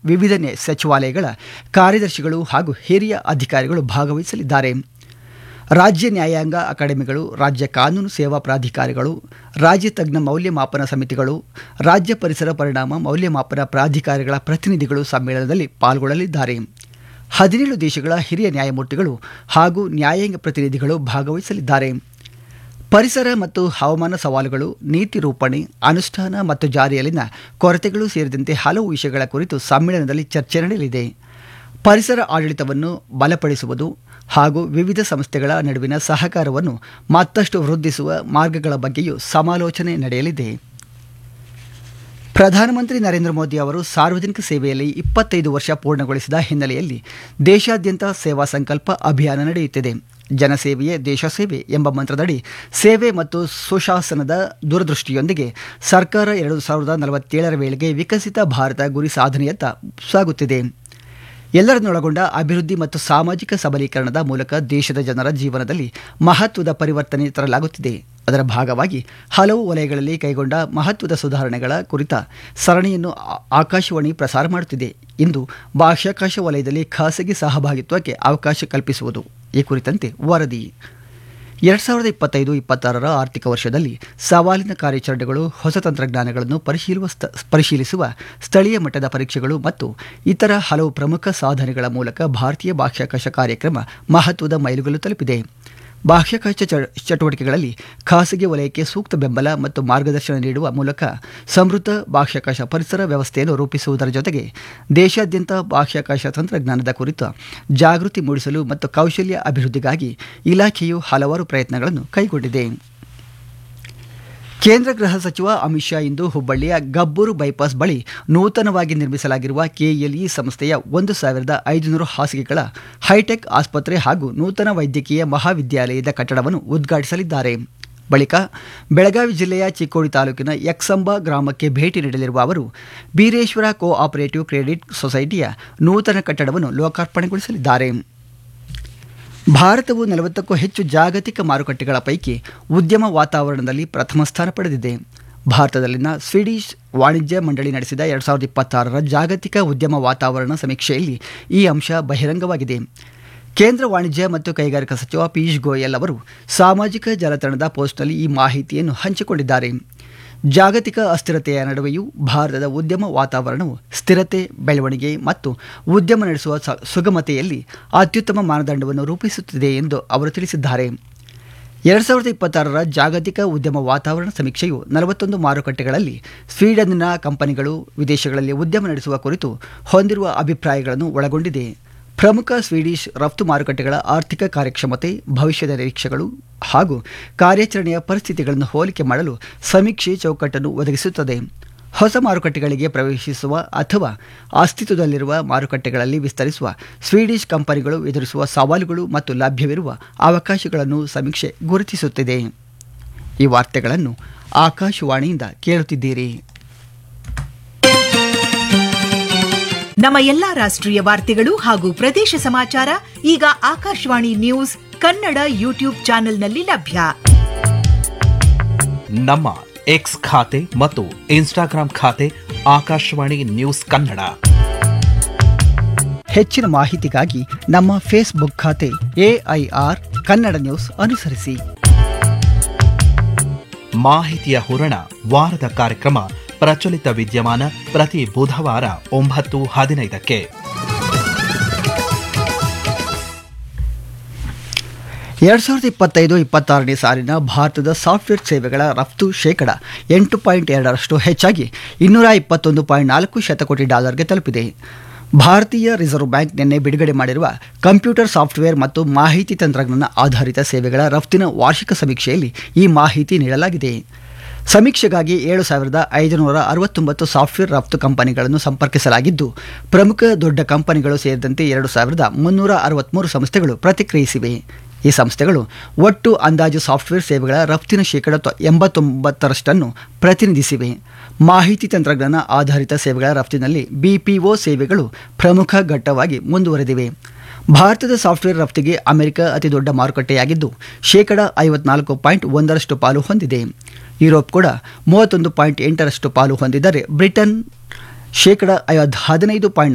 ವಿವಿಧ ನೆ- ಸಚಿವಾಲಯಗಳ ಕಾರ್ಯದರ್ಶಿಗಳು ಹಾಗೂ ಹಿರಿಯ ಅಧಿಕಾರಿಗಳು ಭಾಗವಹಿಸಲಿದ್ದಾರೆ ರಾಜ್ಯ ನ್ಯಾಯಾಂಗ ಅಕಾಡೆಮಿಗಳು ರಾಜ್ಯ ಕಾನೂನು ಸೇವಾ ಪ್ರಾಧಿಕಾರಗಳು ರಾಜ್ಯ ತಜ್ಞ ಮೌಲ್ಯಮಾಪನ ಸಮಿತಿಗಳು ರಾಜ್ಯ ಪರಿಸರ ಪರಿಣಾಮ ಮೌಲ್ಯಮಾಪನ ಪ್ರಾಧಿಕಾರಗಳ ಪ್ರತಿನಿಧಿಗಳು ಸಮ್ಮೇಳನದಲ್ಲಿ ಪಾಲ್ಗೊಳ್ಳಲಿದ್ದಾರೆ ಹದಿನೇಳು ದೇಶಗಳ ಹಿರಿಯ ನ್ಯಾಯಮೂರ್ತಿಗಳು ಹಾಗೂ ನ್ಯಾಯಾಂಗ ಪ್ರತಿನಿಧಿಗಳು ಭಾಗವಹಿಸಲಿದ್ದಾರೆ ಪರಿಸರ ಮತ್ತು ಹವಾಮಾನ ಸವಾಲುಗಳು ನೀತಿ ರೂಪಣೆ ಅನುಷ್ಠಾನ ಮತ್ತು ಜಾರಿಯಲ್ಲಿನ ಕೊರತೆಗಳು ಸೇರಿದಂತೆ ಹಲವು ವಿಷಯಗಳ ಕುರಿತು ಸಮ್ಮೇಳನದಲ್ಲಿ ಚರ್ಚೆ ನಡೆಯಲಿದೆ ಪರಿಸರ ಆಡಳಿತವನ್ನು ಬಲಪಡಿಸುವುದು ಹಾಗೂ ವಿವಿಧ ಸಂಸ್ಥೆಗಳ ನಡುವಿನ ಸಹಕಾರವನ್ನು ಮತ್ತಷ್ಟು ವೃದ್ಧಿಸುವ ಮಾರ್ಗಗಳ ಬಗ್ಗೆಯೂ ಸಮಾಲೋಚನೆ ನಡೆಯಲಿದೆ ಪ್ರಧಾನಮಂತ್ರಿ ನರೇಂದ್ರ ಮೋದಿ ಅವರು ಸಾರ್ವಜನಿಕ ಸೇವೆಯಲ್ಲಿ ಇಪ್ಪತ್ತೈದು ವರ್ಷ ಪೂರ್ಣಗೊಳಿಸಿದ ಹಿನ್ನೆಲೆಯಲ್ಲಿ ದೇಶಾದ್ಯಂತ ಸೇವಾ ಸಂಕಲ್ಪ ಅಭಿಯಾನ ನಡೆಯುತ್ತಿದೆ ಜನಸೇವೆಯೇ ದೇಶ ಸೇವೆ ಎಂಬ ಮಂತ್ರದಡಿ ಸೇವೆ ಮತ್ತು ಸುಶಾಸನದ ದೂರದೃಷ್ಟಿಯೊಂದಿಗೆ ಸರ್ಕಾರ ಎರಡು ಸಾವಿರದ ನಲವತ್ತೇಳರ ವೇಳೆಗೆ ವಿಕಸಿತ ಭಾರತ ಗುರಿ ಸಾಧನೆಯತ್ತ ಸಾಗುತ್ತಿದೆ ಎಲ್ಲರನ್ನೊಳಗೊಂಡ ಅಭಿವೃದ್ಧಿ ಮತ್ತು ಸಾಮಾಜಿಕ ಸಬಲೀಕರಣದ ಮೂಲಕ ದೇಶದ ಜನರ ಜೀವನದಲ್ಲಿ ಮಹತ್ವದ ಪರಿವರ್ತನೆ ತರಲಾಗುತ್ತಿದೆ ಅದರ ಭಾಗವಾಗಿ ಹಲವು ವಲಯಗಳಲ್ಲಿ ಕೈಗೊಂಡ ಮಹತ್ವದ ಸುಧಾರಣೆಗಳ ಕುರಿತ ಸರಣಿಯನ್ನು ಆ- ಆಕಾಶವಾಣಿ ಪ್ರಸಾರ ಮಾಡುತ್ತಿದೆ ಇಂದು ಬಾಹ್ಯಾಕಾಶ ವಲಯದಲ್ಲಿ ಖಾಸಗಿ ಸಹಭಾಗಿತ್ವಕ್ಕೆ ಅವಕಾಶ ಕಲ್ಪಿಸುವುದು ಈ ಕುರಿತಂತೆ ವರದಿ ಎರಡು ಸಾವಿರದ ಇಪ್ಪತ್ತೈದು ಇಪ್ಪತ್ತಾರರ ಆರ್ಥಿಕ ವರ್ಷದಲ್ಲಿ ಸವಾಲಿನ ಕಾರ್ಯಾಚರಣೆಗಳು ಹೊಸ ತಂತ್ರಜ್ಞಾನಗಳನ್ನು ಪರಿಶೀಲಿಸುವ ಸ್ಥ- ಪರಿಶೀಲಿಸುವ ಸ್ಥಳೀಯ ಮಟ್ಟದ ಪರೀಕ್ಷೆಗಳು ಮತ್ತು ಇತರ ಹಲವು ಪ್ರಮುಖ ಸಾಧನೆಗಳ ಮೂಲಕ ಭಾರತೀಯ ಬಾಹ್ಯಾಕಾಶ ಕಾರ್ಯಕ್ರಮ ಮಹತ್ವದ ಮೈಲುಗಲ್ಲು ತಲುಪಿದೆ ಬಾಹ್ಯಾಕಾಶ ಚ- ಚಟುವಟಿಕೆಗಳಲ್ಲಿ ಖಾಸಗಿ ವಲಯಕ್ಕೆ ಸೂಕ್ತ ಬೆಂಬಲ ಮತ್ತು ಮಾರ್ಗದರ್ಶನ ನೀಡುವ ಮೂಲಕ ಸಮೃದ್ಧ ಬಾಹ್ಯಾಕಾಶ ಪರಿಸರ ವ್ಯವಸ್ಥೆಯನ್ನು ರೂಪಿಸುವುದರ ಜೊತೆಗೆ ದೇಶಾದ್ಯಂತ ಬಾಹ್ಯಾಕಾಶ ತಂತ್ರಜ್ಞಾನದ ಕುರಿತ ಜಾಗೃತಿ ಮೂಡಿಸಲು ಮತ್ತು ಕೌಶಲ್ಯ ಅಭಿವೃದ್ಧಿಗಾಗಿ ಇಲಾಖೆಯು ಹಲವಾರು ಪ್ರಯತ್ನಗಳನ್ನು ಕೈಗೊಂಡಿದೆ ಕೇಂದ್ರ ಗೃಹ ಸಚಿವ ಅಮಿತ್ ಶಾ ಇಂದು ಹುಬ್ಬಳ್ಳಿಯ ಗಬ್ಬೂರು ಬೈಪಾಸ್ ಬಳಿ ನೂತನವಾಗಿ ನಿರ್ಮಿಸಲಾಗಿರುವ ಕೆಎಲ್ಇ ಸಂಸ್ಥೆಯ ಒಂದು ಸಾವಿರದ ಐದುನೂರು ಹಾಸಿಗೆಗಳ ಹೈಟೆಕ್ ಆಸ್ಪತ್ರೆ ಹಾಗೂ ನೂತನ ವೈದ್ಯಕೀಯ ಮಹಾವಿದ್ಯಾಲಯದ ಕಟ್ಟಡವನ್ನು ಉದ್ಘಾಟಿಸಲಿದ್ದಾರೆ ಬಳಿಕ ಬೆಳಗಾವಿ ಜಿಲ್ಲೆಯ ಚಿಕ್ಕೋಡಿ ತಾಲೂಕಿನ ಯಕ್ಸಂಬ ಗ್ರಾಮಕ್ಕೆ ಭೇಟಿ ನೀಡಲಿರುವ ಅವರು ಬೀರೇಶ್ವರ ಕೋ ಆಪರೇಟಿವ್ ಕ್ರೆಡಿಟ್ ಸೊಸೈಟಿಯ ನೂತನ ಕಟ್ಟಡವನ್ನು ಲೋಕಾರ್ಪಣೆಗೊಳಿಸಲಿದ್ದಾರೆ ಭಾರತವು ನಲವತ್ತಕ್ಕೂ ಹೆಚ್ಚು ಜಾಗತಿಕ ಮಾರುಕಟ್ಟೆಗಳ ಪೈಕಿ ಉದ್ಯಮ ವಾತಾವರಣದಲ್ಲಿ ಪ್ರಥಮ ಸ್ಥಾನ ಪಡೆದಿದೆ ಭಾರತದಲ್ಲಿನ ಸ್ವೀಡಿಷ್ ವಾಣಿಜ್ಯ ಮಂಡಳಿ ನಡೆಸಿದ ಎರಡು ಸಾವಿರದ ಇಪ್ಪತ್ತಾರರ ಜಾಗತಿಕ ಉದ್ಯಮ ವಾತಾವರಣ ಸಮೀಕ್ಷೆಯಲ್ಲಿ ಈ ಅಂಶ ಬಹಿರಂಗವಾಗಿದೆ ಕೇಂದ್ರ ವಾಣಿಜ್ಯ ಮತ್ತು ಕೈಗಾರಿಕಾ ಸಚಿವ ಪಿಯೂಷ್ ಗೋಯಲ್ ಅವರು ಸಾಮಾಜಿಕ ಜಾಲತಾಣದ ಪೋಸ್ಟ್ನಲ್ಲಿ ಈ ಮಾಹಿತಿಯನ್ನು ಹಂಚಿಕೊಂಡಿದ್ದಾರೆ ಜಾಗತಿಕ ಅಸ್ಥಿರತೆಯ ನಡುವೆಯೂ ಭಾರತದ ಉದ್ಯಮ ವಾತಾವರಣವು ಸ್ಥಿರತೆ ಬೆಳವಣಿಗೆ ಮತ್ತು ಉದ್ಯಮ ನಡೆಸುವ ಸ- ಸುಗಮತೆಯಲ್ಲಿ ಅತ್ಯುತ್ತಮ ಮಾನದಂಡವನ್ನು ರೂಪಿಸುತ್ತಿದೆ ಎಂದು ಅವರು ತಿಳಿಸಿದ್ದಾರೆ ಎರಡು ಸಾವಿರದ ಇಪ್ಪತ್ತಾರರ ಜಾಗತಿಕ ಉದ್ಯಮ ವಾತಾವರಣ ಸಮೀಕ್ಷೆಯು ನಲವತ್ತೊಂದು ಮಾರುಕಟ್ಟೆಗಳಲ್ಲಿ ಸ್ವೀಡನ್ನ ಕಂಪನಿಗಳು ವಿದೇಶಗಳಲ್ಲಿ ಉದ್ಯಮ ನಡೆಸುವ ಕುರಿತು ಹೊಂದಿರುವ ಅಭಿಪ್ರಾಯಗಳನ್ನು ಒಳಗೊಂಡಿದೆ ಪ್ರಮುಖ ಸ್ವೀಡಿಷ್ ರಫ್ತು ಮಾರುಕಟ್ಟೆಗಳ ಆರ್ಥಿಕ ಕಾರ್ಯಕ್ಷಮತೆ ಭವಿಷ್ಯದ ನಿರೀಕ್ಷೆಗಳು ಹಾಗೂ ಕಾರ್ಯಾಚರಣೆಯ ಪರಿಸ್ಥಿತಿಗಳನ್ನು ಹೋಲಿಕೆ ಮಾಡಲು ಸಮೀಕ್ಷೆ ಚೌಕಟ್ಟನ್ನು ಒದಗಿಸುತ್ತದೆ ಹೊಸ ಮಾರುಕಟ್ಟೆಗಳಿಗೆ ಪ್ರವೇಶಿಸುವ ಅಥವಾ ಅಸ್ತಿತ್ವದಲ್ಲಿರುವ ಮಾರುಕಟ್ಟೆಗಳಲ್ಲಿ ವಿಸ್ತರಿಸುವ ಸ್ವೀಡಿಷ್ ಕಂಪನಿಗಳು ಎದುರಿಸುವ ಸವಾಲುಗಳು ಮತ್ತು ಲಭ್ಯವಿರುವ ಅವಕಾಶಗಳನ್ನು ಸಮೀಕ್ಷೆ ಗುರುತಿಸುತ್ತಿದೆ ಈ ವಾರ್ತೆಗಳನ್ನು ಆಕಾಶವಾಣಿಯಿಂದ ಕೇಳುತ್ತಿದ್ದೀರಿ ನಮ್ಮ ಎಲ್ಲಾ ರಾಷ್ಟ್ರೀಯ ವಾರ್ತೆಗಳು ಹಾಗೂ ಪ್ರದೇಶ ಸಮಾಚಾರ ಈಗ ಆಕಾಶವಾಣಿ ನ್ಯೂಸ್ ಕನ್ನಡ ಯೂಟ್ಯೂಬ್ ಚಾನೆಲ್ನಲ್ಲಿ ಲಭ್ಯ ನಮ್ಮ ಎಕ್ಸ್ ಖಾತೆ ಮತ್ತು ಇನ್ಸ್ಟಾಗ್ರಾಂ ಖಾತೆ ಆಕಾಶವಾಣಿ ನ್ಯೂಸ್ ಕನ್ನಡ ಹೆಚ್ಚಿನ ಮಾಹಿತಿಗಾಗಿ ನಮ್ಮ ಫೇಸ್ಬುಕ್ ಖಾತೆ ಎಐಆರ್ ಕನ್ನಡ ನ್ಯೂಸ್ ಅನುಸರಿಸಿ ಮಾಹಿತಿಯ ಹೂರಣ ವಾರದ ಕಾರ್ಯಕ್ರಮ ಪ್ರಚಲಿತ ವಿದ್ಯಮಾನ ಪ್ರತಿ ಬುಧವಾರ ಒಂಬತ್ತು ಹದಿನೈದಕ್ಕೆ ಎರಡು ಸಾವಿರದ ಇಪ್ಪತ್ತೈದು ಇಪ್ಪತ್ತಾರನೇ ಸಾಲಿನ ಭಾರತದ ಸಾಫ್ಟ್ವೇರ್ ಸೇವೆಗಳ ರಫ್ತು ಶೇಕಡ ಎಂಟು ಪಾಯಿಂಟ್ ಎರಡರಷ್ಟು ಹೆಚ್ಚಾಗಿ ಇನ್ನೂರ ಇಪ್ಪತ್ತೊಂದು ಪಾಯಿಂಟ್ ನಾಲ್ಕು ಶತಕೋಟಿ ಡಾಲರ್ಗೆ ತಲುಪಿದೆ ಭಾರತೀಯ ರಿಸರ್ವ್ ಬ್ಯಾಂಕ್ ನಿನ್ನೆ ಬಿಡುಗಡೆ ಮಾಡಿರುವ ಕಂಪ್ಯೂಟರ್ ಸಾಫ್ಟ್ವೇರ್ ಮತ್ತು ಮಾಹಿತಿ ತಂತ್ರಜ್ಞಾನ ಆಧಾರಿತ ಸೇವೆಗಳ ರಫ್ತಿನ ವಾರ್ಷಿಕ ಸಮೀಕ್ಷೆಯಲ್ಲಿ ಈ ಮಾಹಿತಿ ನೀಡಲಾಗಿದೆ ಸಮೀಕ್ಷೆಗಾಗಿ ಏಳು ಸಾವಿರದ ಐದುನೂರ ಅರವತ್ತೊಂಬತ್ತು ಸಾಫ್ಟ್ವೇರ್ ರಫ್ತು ಕಂಪನಿಗಳನ್ನು ಸಂಪರ್ಕಿಸಲಾಗಿದ್ದು ಪ್ರಮುಖ ದೊಡ್ಡ ಕಂಪನಿಗಳು ಸೇರಿದಂತೆ ಎರಡು ಸಾವಿರದ ಮುನ್ನೂರ ಅರವತ್ತ್ಮೂರು ಸಂಸ್ಥೆಗಳು ಪ್ರತಿಕ್ರಿಯಿಸಿವೆ ಈ ಸಂಸ್ಥೆಗಳು ಒಟ್ಟು ಅಂದಾಜು ಸಾಫ್ಟ್ವೇರ್ ಸೇವೆಗಳ ರಫ್ತಿನ ಶೇಕಡ ತೊ- ಎಂಬತ್ತೊಂಬತ್ತರಷ್ಟನ್ನು ಪ್ರತಿನಿಧಿಸಿವೆ ಮಾಹಿತಿ ತಂತ್ರಜ್ಞಾನ ಆಧಾರಿತ ಸೇವೆಗಳ ರಫ್ತಿನಲ್ಲಿ ಬಿಪಿಒ ಸೇವೆಗಳು ಪ್ರಮುಖ ಘಟ್ಟವಾಗಿ ಮುಂದುವರೆದಿವೆ ಭಾರತದ ಸಾಫ್ಟ್ವೇರ್ ರಫ್ತಿಗೆ ಅಮೆರಿಕ ಅತಿ ದೊಡ್ಡ ಮಾರುಕಟ್ಟೆಯಾಗಿದ್ದು ಶೇಕಡ ಐವತ್ನಾಲ್ಕು ಪಾಯಿಂಟ್ ಒಂದರಷ್ಟು ಪಾಲು ಹೊಂದಿದೆ ಯುರೋಪ್ ಕೂಡ ಮೂವತ್ತೊಂದು ಪಾಯಿಂಟ್ ಎಂಟರಷ್ಟು ಪಾಲು ಹೊಂದಿದ್ದರೆ ಬ್ರಿಟನ್ ಶೇಕಡ ಐವತ್ ಹದಿನೈದು ಪಾಯಿಂಟ್